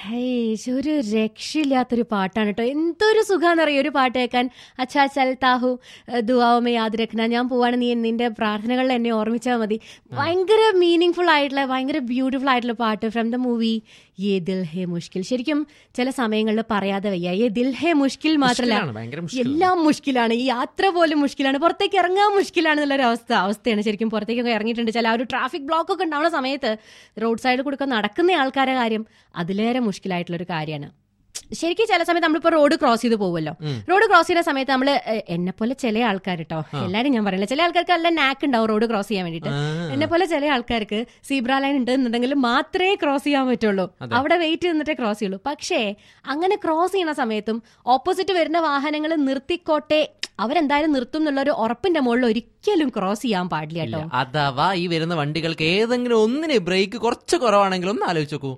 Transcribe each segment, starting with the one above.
Hey ഒരു രക്ഷയില്ലാത്തൊരു പാട്ടാണ് കേട്ടോ എന്തൊരു സുഖാന്നറിയോ ഒരു പാട്ട് കേൾക്കാൻ അച്ഛാ ചൽ താഹു ദുവാമേ യാദ് രഖ്ന ഞാൻ പോവാണ് നീ നിന്റെ പ്രാർത്ഥനകളിൽ എന്നെ ഓർമ്മിച്ചാൽ മതി ഭയങ്കര മീനിങ് ഫുൾ ആയിട്ടുള്ള ഭയങ്കര ബ്യൂട്ടിഫുൾ ആയിട്ടുള്ള പാട്ട് from the movie Ae Dil Hai Mushkil ശരിക്കും ചില സമയങ്ങളിൽ പറയാതെ വയ്യ യേ ദിൽ ഹേ മുഷ്കിൽ മാത്രമല്ല മുഷ്കിലാണ്, ഭയങ്കര മുഷ്കിലാണ്. എല്ലാം മുഷ്കിലാണ് ഈ യാത്ര പോലും മുഷ്കിലാണ് പുറത്തേക്ക് ഇറങ്ങാൻ മുഷ്കിലാണെന്നുള്ള ഒരു അവസ്ഥ അവസ്ഥയാണ് ശരിക്കും പുറത്തേക്കൊക്കെ ഇറങ്ങിയിട്ടുണ്ട് ചില ആ ഒരു ട്രാഫിക് ബ്ലോക്ക് ഒക്കെ ഉണ്ടാവുന്ന സമയത്ത് റോഡ് സൈഡിൽ കൂടെ ഒക്കെ നടക്കുന്ന ആൾക്കാരുടെ കാര്യം അതിലേറെ മുഷ്കിലായിട്ടുള്ള ഒരു കാര്യമാണ് ശരിക്കും ചില സമയത്ത് നമ്മളിപ്പോ റോഡ് ക്രോസ് ചെയ്ത് പോകുമല്ലോ റോഡ് ക്രോസ് ചെയ്യുന്ന സമയത്ത് നമ്മൾ എന്നെ പോലെ ചില ആൾക്കാർ കേട്ടോ എല്ലാരും ഞാൻ പറയില്ല ചില ആൾക്കാർക്ക് നല്ല നാക്ക് ഉണ്ടാവും റോഡ് ക്രോസ് ചെയ്യാൻ വേണ്ടിയിട്ട് എന്നെ പോലെ ചില ആൾക്കാർക്ക് സീബ്ര ലൈൻ ഉണ്ടെന്നുണ്ടെങ്കിൽ മാത്രമേ ക്രോസ് ചെയ്യാൻ പറ്റുള്ളൂ അവിടെ വെയിറ്റ് ചെയ്തിട്ടേ ക്രോസ് ചെയ്യുള്ളൂ പക്ഷേ അങ്ങനെ ക്രോസ് ചെയ്യുന്ന സമയത്തും ഓപ്പോസിറ്റ് വരുന്ന വാഹനങ്ങൾ നിർത്തിക്കോട്ടെ അവരെന്തായാലും നിർത്തും എന്നുള്ള ഒരു ഉറപ്പിന്റെ മുകളിൽ ഒരിക്കലും ക്രോസ് ചെയ്യാൻ പാടില്ല കേട്ടോ അഥവാ ഈ വരുന്ന വണ്ടികൾക്ക് ഏതെങ്കിലും ഒന്നിന് ബ്രേക്ക് കുറച്ച് കുറവാണെങ്കിൽ ഒന്ന് ആലോചിച്ച് നോക്കൂ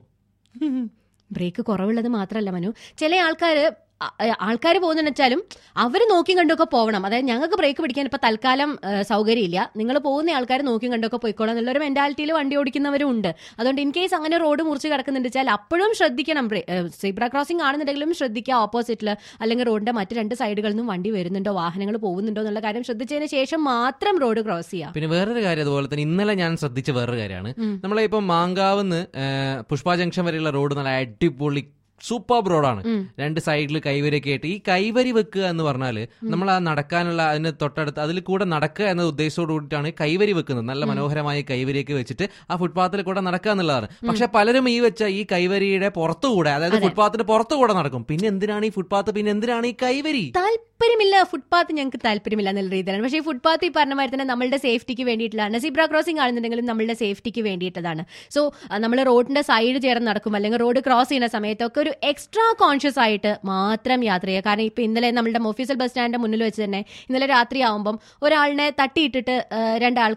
ബ്രേക്ക് കുറവുള്ളത് മാത്രമല്ല മനു ചില ആൾക്കാർ ആൾക്കാർ പോകുന്നതെന്ന് വെച്ചാലും അവർ നോക്കി കണ്ടൊക്കെ പോകണം അതായത് ഞങ്ങൾക്ക് ബ്രേക്ക് പിടിക്കാൻ ഇപ്പൊ തൽക്കാലം ആ, സൗകര്യമില്ല നിങ്ങൾ പോകുന്ന ആൾക്കാർ നോക്കി കണ്ടൊക്കെ പോയിക്കോളാം എന്നുള്ളൊരു മെന്റാലിറ്റിയിൽ വണ്ടി ഓടിക്കുന്നവരും ഉണ്ട് അതുകൊണ്ട് ഇൻ കേസ് അങ്ങനെ റോഡ് മുറിച്ച് കിടക്കുന്നുണ്ട് വെച്ചാൽ അപ്പോഴും ശ്രദ്ധിക്കണം സീബ്ര ക്രോസിംഗ് ആണെന്നുണ്ടെങ്കിലും ശ്രദ്ധിക്കുക ഓപ്പോസിറ്റിൽ അല്ലെങ്കിൽ റോഡിന്റെ മറ്റ് രണ്ട് സൈഡുകളിൽ നിന്നും വണ്ടി വരുന്നുണ്ടോ വാഹനങ്ങൾ പോകുന്നുണ്ടോ എന്നുള്ള കാര്യം ശ്രദ്ധിച്ചതിന് ശേഷം മാത്രം റോഡ് ക്രോസ് ചെയ്യുക പിന്നെ വേറൊരു കാര്യം അതുപോലെ തന്നെ ഇന്നലെ ഞാൻ ശ്രദ്ധിച്ച വേറൊരു കാര്യമാണ് നമ്മളെ ഇപ്പൊ മാങ്കാവുന്ന് പുഷ്പ ജംഗ്ഷൻ വരെയുള്ള റോഡ് നല്ല അടിപൊളി സൂപ്പർ റോഡാണ് രണ്ട് സൈഡിൽ കൈവരിയൊക്കെ ആയിട്ട് ഈ കൈവരി വെക്കുക എന്ന് പറഞ്ഞാല് നമ്മൾ ആ നടക്കാനുള്ള അതിന് തൊട്ടടുത്ത് അതിൽ കൂടെ നടക്കുക എന്ന ഉദ്ദേശത്തോട് കൂടിയിട്ടാണ് കൈവരി വെക്കുന്നത് നല്ല മനോഹരമായ കൈവരിയൊക്കെ വെച്ചിട്ട് ആ ഫുട്പാത്തിൽ കൂടെ നടക്കുക എന്നുള്ളതാണ് പക്ഷെ പലരും ഈ വെച്ച ഈ കൈവരിയുടെ പുറത്തുകൂടെ അതായത് ഫുട്പാത്തിന് പുറത്തുകൂടെ നടക്കും പിന്നെ എന്തിനാണ് ഈ ഫുട്പാത്ത് പിന്നെ എന്തിനാണ് ഈ കൈവരി താല്പര്യമില്ല ഫുട്പാത്ത് ഞങ്ങൾക്ക് താല്പര്യമില്ല എന്നുള്ള രീതിയിലാണ് പക്ഷേ ഈ ഫുട്പാത്ത് ഈ പറഞ്ഞ മാതിരി തന്നെ നമ്മളുടെ സേഫ്റ്റിക്ക് വേണ്ടിയിട്ടുള്ളതാണ് സിബ്ര ക്രോസിംഗ് ആണെന്നുണ്ടെങ്കിലും നമ്മളുടെ സേഫ്റ്റിക്ക് വേണ്ടിയിട്ടതാണ് സോ നമ്മൾ റോഡിന്റെ സൈഡ് ചേർന്ന് നടക്കും അല്ലെങ്കിൽ റോഡ് ക്രോസ് ചെയ്യുന്ന സമയത്തൊക്കെ ഒരു എക്സ്ട്രാ കോൺഷ്യസ് ആയിട്ട് മാത്രം യാത്ര ചെയ്യുക കാരണം ഇപ്പൊ ഇന്നലെ നമ്മളുടെ ഒഫീഷ്യൽ ബസ് സ്റ്റാൻഡിന്റെ മുന്നിൽ വെച്ച് തന്നെ ഇന്നലെ രാത്രി ആവുമ്പം ഒരാളിനെ തട്ടിയിട്ടിട്ട് ആ, രണ്ട് ആൾക്കാർ